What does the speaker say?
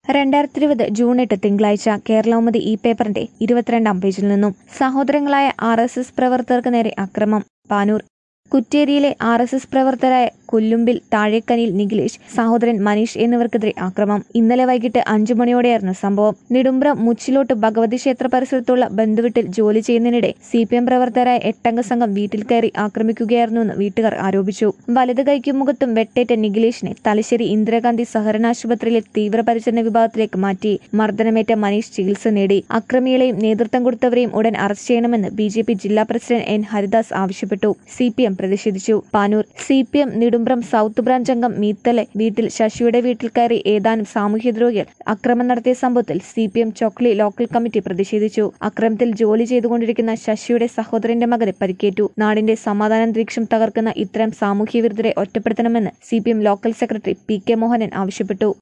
രണ്ടായിരത്തി ഇരുപത് ജൂൺ എട്ട് തിങ്കളാഴ്ച കേരളൗമതി ഈ പേപ്പറിന്റെ ഇരുപത്തിരണ്ടാം പേജിൽ നിന്നും സഹോദരങ്ങളായ ആർ എസ് എസ് പ്രവർത്തകർക്ക് നേരെ അക്രമം പാനൂർ കുറ്റേരിയിലെ ആർ എസ് എസ് പ്രവർത്തകരായ കൊല്ലുമ്പിൽ താഴേക്കനിൽ നിഖിലേഷ് സഹോദരൻ മനീഷ് എന്നിവർക്കെതിരെ ആക്രമം ഇന്നലെ വൈകിട്ട് അഞ്ചു മണിയോടെയായിരുന്നു സംഭവം നെടുമ്പ്രം മുച്ചിലോട്ട് ഭഗവതി ക്ഷേത്ര പരിസരത്തുള്ള ബന്ധുവീട്ടിൽ ജോലി ചെയ്യുന്നതിനിടെ സി പി എം പ്രവർത്തകരായ എട്ടംഗ സംഘം വീട്ടിൽ കയറി ആക്രമിക്കുകയായിരുന്നുവെന്ന് വീട്ടുകാർ ആരോപിച്ചു വലത് കൈക്കും മുഖത്തും വെട്ടേറ്റ നിഖിലേഷിനെ തലശ്ശേരി ഇന്ദിരാഗാന്ധി സഹകരണ ആശുപത്രിയിലെ തീവ്രപരിചരണ വിഭാഗത്തിലേക്ക് മാറ്റി മർദ്ദനമേറ്റ മനീഷ് ചികിത്സ നേടി അക്രമികളെയും നേതൃത്വം കൊടുത്തവരെയും ഉടൻ അറസ്റ്റ് ചെയ്യണമെന്ന് ബി ജെ പി ജില്ലാ പ്രസിഡന്റ് എൻ ഹരിദാസ് ആവശ്യപ്പെട്ടു സി പി എം പ്രതിഷേധിച്ചു Panoor C P M Nedumbram south branch അംഗം മീത്തലെ വീട്ടിൽ ശശിയുടെ വീട്ടിൽ കയറി ഏതാനും സാമൂഹ്യദ്രോഹികൾ അക്രമം നടത്തിയ സംഭവത്തിൽ C P M Chokli local committee പ്രതിഷേധിച്ചു അക്രമത്തിൽ ജോലി ചെയ്തുകൊണ്ടിരിക്കുന്ന ശശിയുടെ സഹോദരന്റെ മകന് പരിക്കേറ്റു നാടിന്റെ സമാധാനാന്തരീക്ഷം തകർക്കുന്ന ഇത്തരം സാമൂഹ്യ വിരുദ്ധരെ ഒറ്റപ്പെടുത്തണമെന്ന് C P M local secretary P K Mohanan ആവശ്യപ്പെട്ടു